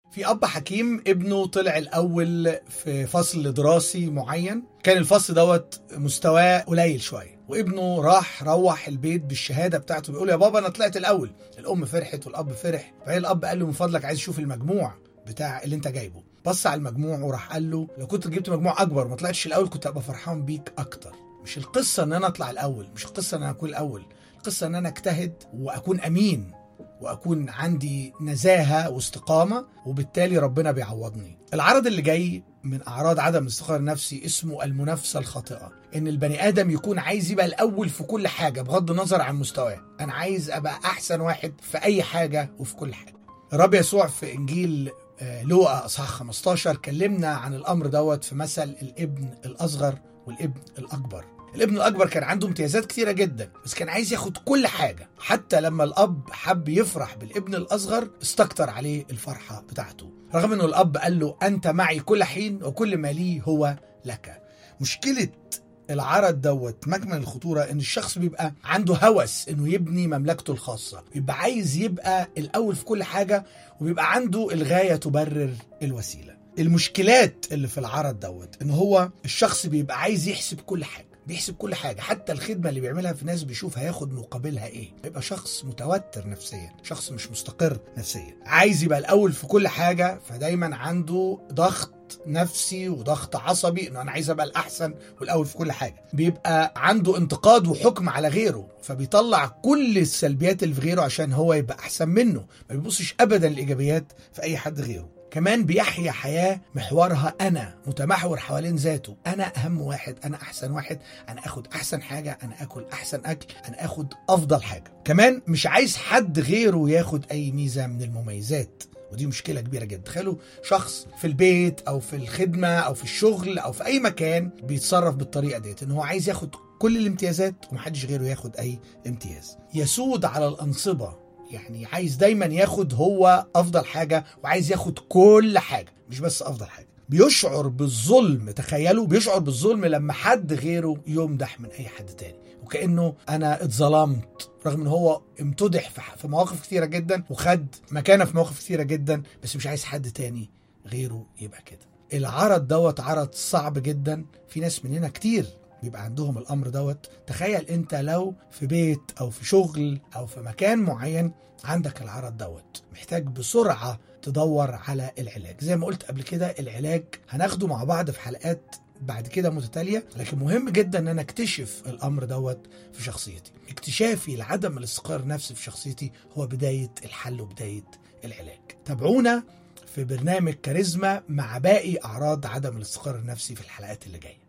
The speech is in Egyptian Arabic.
في اب حكيم ابنه طلع الاول في فصل دراسي معين كان الفصل دوت مستواه قليل شويه وابنه راح روح البيت بالشهاده بتاعته بيقول يا بابا انا طلعت الاول الام فرحت والاب فرح فهي الاب قال له من فضلك عايز اشوف المجموع بتاع اللي انت جايبه بص على المجموع وراح قال له لو كنت جبت مجموع اكبر ما طلعتش الاول كنت ابقى فرحان بيك اكتر مش القصه ان انا اطلع الاول مش القصه ان انا اكون الاول القصه ان انا اجتهد واكون امين واكون عندي نزاهه واستقامه وبالتالي ربنا بيعوضني. العرض اللي جاي من اعراض عدم الاستقرار النفسي اسمه المنافسه الخاطئه، ان البني ادم يكون عايز يبقى الاول في كل حاجه بغض النظر عن مستواه، انا عايز ابقى احسن واحد في اي حاجه وفي كل حاجه. الرب يسوع في انجيل لوقا اصحاح 15 كلمنا عن الامر دوت في مثل الابن الاصغر والابن الاكبر. الابن الاكبر كان عنده امتيازات كتيره جدا بس كان عايز ياخد كل حاجه حتى لما الاب حب يفرح بالابن الاصغر استكتر عليه الفرحه بتاعته رغم انه الاب قال له انت معي كل حين وكل ما لي هو لك مشكله العرض دوت مجمل الخطوره ان الشخص بيبقى عنده هوس انه يبني مملكته الخاصه بيبقى عايز يبقى الاول في كل حاجه وبيبقى عنده الغايه تبرر الوسيله المشكلات اللي في العرض دوت ان هو الشخص بيبقى عايز يحسب كل حاجه بيحسب كل حاجة حتى الخدمة اللي بيعملها في ناس بيشوف هياخد مقابلها ايه يبقى شخص متوتر نفسيا شخص مش مستقر نفسيا عايز يبقى الأول في كل حاجة فدايما عنده ضغط نفسي وضغط عصبي انه انا عايز ابقى الاحسن والاول في كل حاجه بيبقى عنده انتقاد وحكم على غيره فبيطلع كل السلبيات اللي في غيره عشان هو يبقى احسن منه ما بيبصش ابدا الايجابيات في اي حد غيره كمان بيحيا حياة محورها أنا متمحور حوالين ذاته أنا أهم واحد أنا أحسن واحد أنا أخد أحسن حاجة أنا أكل أحسن أكل أنا أخد أفضل حاجة كمان مش عايز حد غيره ياخد أي ميزة من المميزات ودي مشكلة كبيرة جدا تخيلوا شخص في البيت أو في الخدمة أو في الشغل أو في أي مكان بيتصرف بالطريقة ديت إن هو عايز ياخد كل الامتيازات ومحدش غيره ياخد أي امتياز يسود على الأنصبة يعني عايز دايما ياخد هو افضل حاجه وعايز ياخد كل حاجه مش بس افضل حاجه بيشعر بالظلم تخيلوا بيشعر بالظلم لما حد غيره يمدح من اي حد تاني وكانه انا اتظلمت رغم ان هو امتدح في مواقف كتيره جدا وخد مكانه في مواقف كتيره جدا بس مش عايز حد تاني غيره يبقى كده العرض دوت عرض صعب جدا في ناس مننا كتير بيبقى عندهم الامر دوت تخيل انت لو في بيت او في شغل او في مكان معين عندك العرض دوت محتاج بسرعه تدور على العلاج زي ما قلت قبل كده العلاج هناخده مع بعض في حلقات بعد كده متتالية لكن مهم جدا ان انا اكتشف الامر دوت في شخصيتي اكتشافي لعدم الاستقرار النفسي في شخصيتي هو بداية الحل وبداية العلاج تابعونا في برنامج كاريزما مع باقي اعراض عدم الاستقرار النفسي في الحلقات اللي جايه